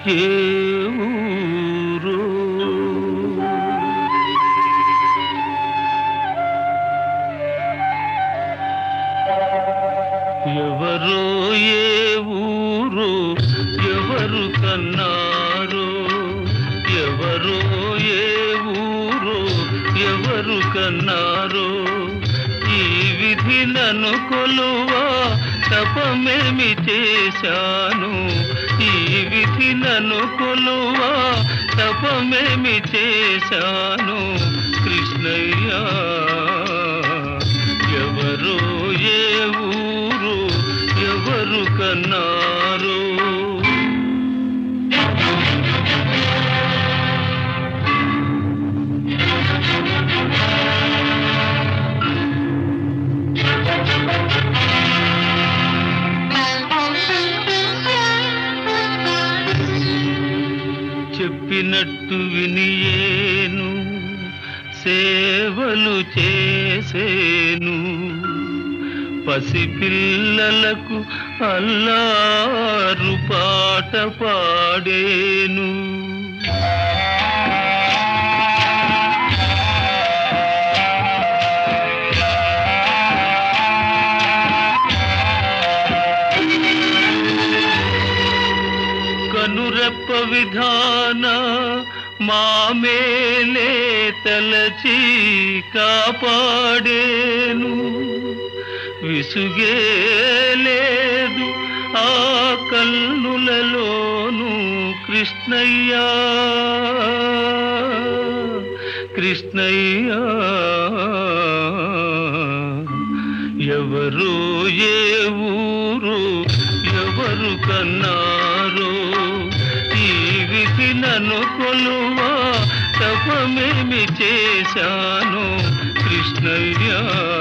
ఏ ఊరు ఎవరో ఏ ఊరు ఎవరు కన్నారు ఎవరో ఏ ఊరు ఎవరు కన్నారు ఈ విధి నన్ను కొలువా తపమేమి చేశాను ఈ విధి నన్ను కొలువా తపమేమి చేశాను కృష్ణయ్య ఎవరు ఏ ఊరు ఎవరు కన్నారు చెప్పినట్టు వినియేను సేవలు చేసేను పసిపిల్లలకు అల్లారు పాట పాడేను కనురెప్ప విధాన మామేలే తలచి కాపాడేను విసుగే లేదు ఆ కన్నులలోను కృష్ణయ్యా కృష్ణయ్యా ఎవరు ఏ ఊరు ఎవరు కన్నారు ఈ విధి నన్ను కొలువా తపమేమి చేశాను కృష్ణయ్య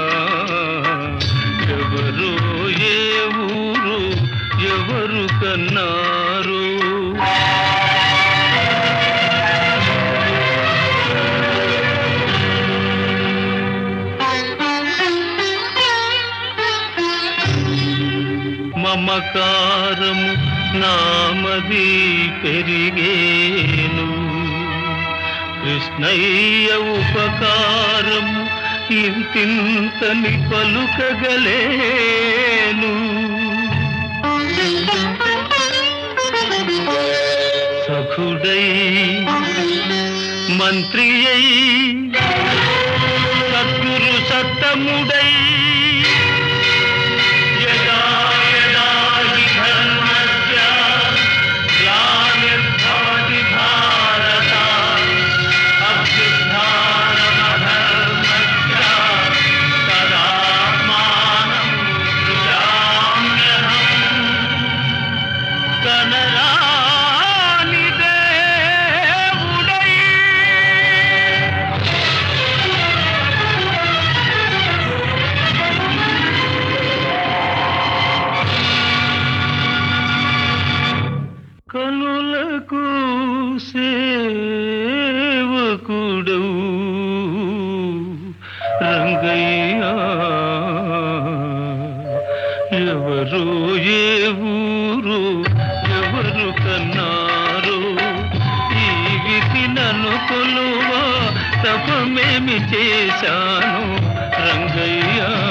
ఎవరు ఏ ఊరు ఎవరు కన్నారు మమకారము నామది పెరిగేను కృష్ణయ్య ఉపకారము ఇంతింతని పలుకగలేను సఖుడై మంత్రి అయి సద్గురు సత్తముడై యదా యదా హి ధర్మస్య గ్లానిర్భవతి భారత అభ్యుత్థానమధర్మస్య తదాత్మానం సృజామ్యహం కనరాని దేవుడై కనులకు సేవకుడు రంగయ్య ఎవరు ఏ ఊరు ఎవరు కన్నారు ఈ విధి నన్ను కొలువా తపమేమి చేశాను రంగయ్య